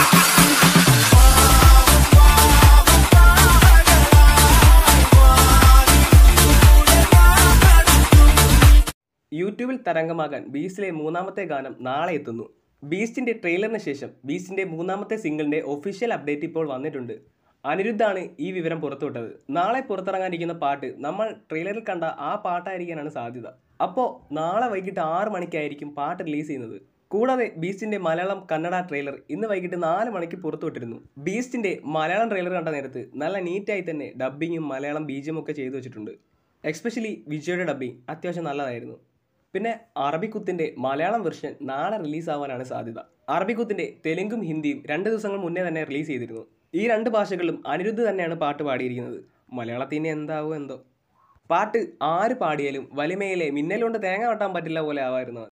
യൂട്യൂബിൽ തരംഗമാകാൻ ബീസ്റ്റിലെ മൂന്നാമത്തെ ഗാനം നാളെ എത്തുന്നു ബീസ്റ്റിന്റെ ട്രെയിലറിന് ശേഷം ബീസ്റ്റിന്റെ മൂന്നാമത്തെ സിംഗിളിന്റെ ഒഫീഷ്യൽ അപ്ഡേറ്റ് ഇപ്പോൾ വന്നിട്ടുണ്ട് അനിരുദ്ധാണ് ഈ വിവരം പുറത്തുവിട്ടത് നാളെ പുറത്തിറങ്ങാനിരിക്കുന്ന പാട്ട് നമ്മൾ ട്രെയിലറിൽ കണ്ട ആ പാട്ടായിരിക്കാനാണ് സാധ്യത അപ്പോൾ നാളെ വൈകിട്ട് ആറ് മണിക്കായിരിക്കും പാട്ട് റിലീസ് ചെയ്യുന്നത് കൂടാതെ ബീസ്റ്റിന്റെ മലയാളം കന്നഡ ട്രെയിലർ ഇന്ന് വൈകിട്ട് നാല് മണിക്ക് പുറത്തുവിട്ടിരുന്നു ബീസ്റ്റിന്റെ മലയാളം ട്രെയിലർ കണ്ട നേരത്ത് നല്ല നീറ്റായി തന്നെ ഡബ്ബിങ്ങും മലയാളം ബീജും ഒക്കെ ചെയ്തു വെച്ചിട്ടുണ്ട് എക്സ്പെഷ്യലി വിജയുടെ ഡബ്ബിങ് അത്യാവശ്യം നല്ലതായിരുന്നു പിന്നെ അറബിക്കുത്തിന്റെ മലയാളം വെർഷൻ നാളെ റിലീസ് ആവാനാണ് സാധ്യത അറബിക്കുത്തിന്റെ തെലുങ്കും ഹിന്ദിയും രണ്ട് ദിവസങ്ങൾ മുന്നേ തന്നെ റിലീസ് ചെയ്തിരുന്നു ഈ രണ്ട് ഭാഷകളിലും അനിരുദ്ധ് തന്നെയാണ് പാട്ട് പാടിയിരിക്കുന്നത് മലയാളത്തിന് എന്താവോ എന്തോ പാട്ട് ആര് പാടിയാലും വലിമയിലെ മിന്നലുകൊണ്ട് തേങ്ങ വെട്ടാൻ പറ്റില്ല പോലെ ആവായിരുന്നു